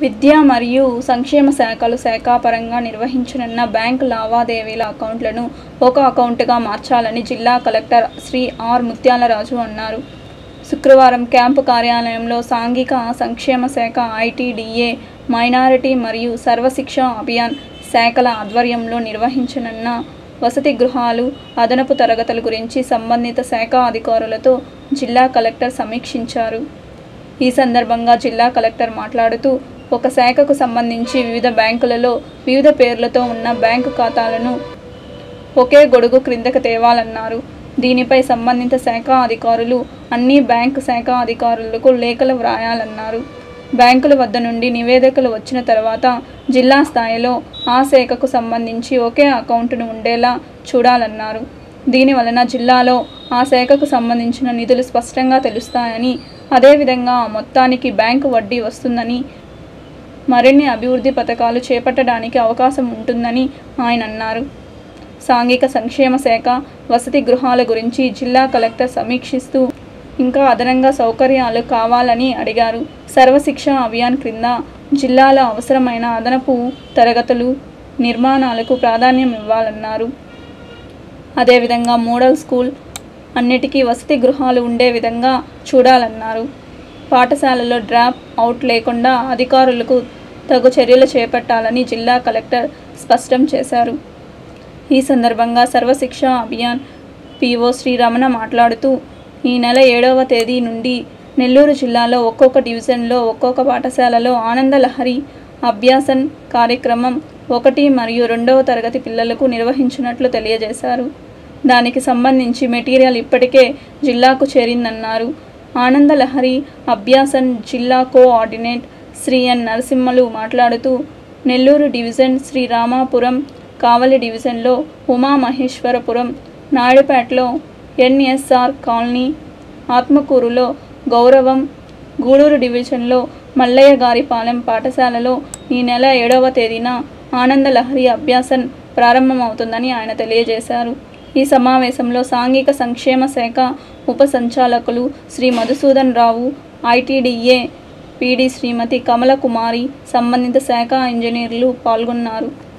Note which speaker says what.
Speaker 1: విద్య మరియు సంక్షేమ శాఖలు శాఖాపరంగా నిర్వహించనున్న బ్యాంకు లావాదేవీల అకౌంట్లను ఒక అకౌంటుగా మార్చాలని జిల్లా కలెక్టర్ శ్రీ ఆర్ ముత్యాలరాజు అన్నారు శుక్రవారం క్యాంపు కార్యాలయంలో సాంఘిక సంక్షేమ శాఖ ఐటీడీఏ మైనారిటీ మరియు సర్వశిక్ష అభియాన్ శాఖల ఆధ్వర్యంలో నిర్వహించనున్న వసతి గృహాలు అదనపు తరగతుల గురించి సంబంధిత శాఖ అధికారులతో జిల్లా కలెక్టర్ సమీక్షించారు ఈ సందర్భంగా జిల్లా కలెక్టర్ మాట్లాడుతూ ఒక శాఖకు సంబంధించి వివిధ బ్యాంకులలో వివిధ పేర్లతో ఉన్న బ్యాంకు ఖాతాలను ఒకే గొడుగు క్రిందకు తేవాలన్నారు దీనిపై సంబంధిత శాఖ అధికారులు అన్ని బ్యాంకు శాఖ అధికారులకు లేఖలు వ్రాయాలన్నారు బ్యాంకుల వద్ద నుండి నివేదికలు వచ్చిన తర్వాత జిల్లా స్థాయిలో ఆ శాఖకు సంబంధించి ఒకే అకౌంటును ఉండేలా చూడాలన్నారు దీని వలన జిల్లాలో ఆ శాఖకు సంబంధించిన నిధులు స్పష్టంగా తెలుస్తాయని అదేవిధంగా ఆ మొత్తానికి బ్యాంకు వడ్డీ వస్తుందని మరిన్ని అభివృద్ధి పథకాలు చేపట్టడానికి అవకాశం ఉంటుందని ఆయన అన్నారు సాంఘిక సంక్షేమ శాఖ వసతి గృహాల గురించి జిల్లా కలెక్టర్ సమీక్షిస్తూ ఇంకా అదనంగా సౌకర్యాలు కావాలని అడిగారు సర్వశిక్ష అభియాన్ క్రింద జిల్లాలో అవసరమైన అదనపు తరగతులు నిర్మాణాలకు ప్రాధాన్యం ఇవ్వాలన్నారు అదేవిధంగా మోడల్ స్కూల్ అన్నిటికీ వసతి గృహాలు ఉండే విధంగా చూడాలన్నారు పాఠశాలలో డ్రాప్ అవుట్ లేకుండా అధికారులకు తగు చర్యలు చేపట్టాలని జిల్లా కలెక్టర్ స్పష్టం చేశారు ఈ సందర్భంగా సర్వశిక్ష అభియాన్ పిఓ శ్రీ రమణ మాట్లాడుతూ ఈ నెల ఏడవ తేదీ నుండి నెల్లూరు జిల్లాలో ఒక్కొక్క డివిజన్లో ఒక్కొక్క పాఠశాలలో ఆనందలహరి అభ్యాసన్ కార్యక్రమం ఒకటి మరియు రెండవ తరగతి పిల్లలకు నిర్వహించినట్లు తెలియజేశారు దానికి సంబంధించి మెటీరియల్ ఇప్పటికే జిల్లాకు చేరిందన్నారు ఆనందలహరి అభ్యాసన్ జిల్లా కోఆర్డినేట్ శ్రీ ఎన్ నరసింహలు మాట్లాడుతూ నెల్లూరు డివిజన్ శ్రీ రామాపురం కావలి డివిజన్లో ఉమామహేశ్వరపురం నాయుడుపేటలో ఎన్ఎస్ఆర్ కాలనీ ఆత్మకూరులో గౌరవం గూడూరు డివిజన్లో మల్లయ్య గారిపాలెం పాఠశాలలో ఈ నెల ఏడవ తేదీన ఆనందలహరి అభ్యాసన్ ప్రారంభమవుతుందని ఆయన తెలియజేశారు ఈ సమావేశంలో సాంఘిక సంక్షేమ శాఖ ఉప సంచాలకులు శ్రీ మధుసూదన్ రావు ఐటీడీఏ పీడీ శ్రీమతి కమలకుమారి సంబంధిత శాఖ ఇంజనీర్లు పాల్గొన్నారు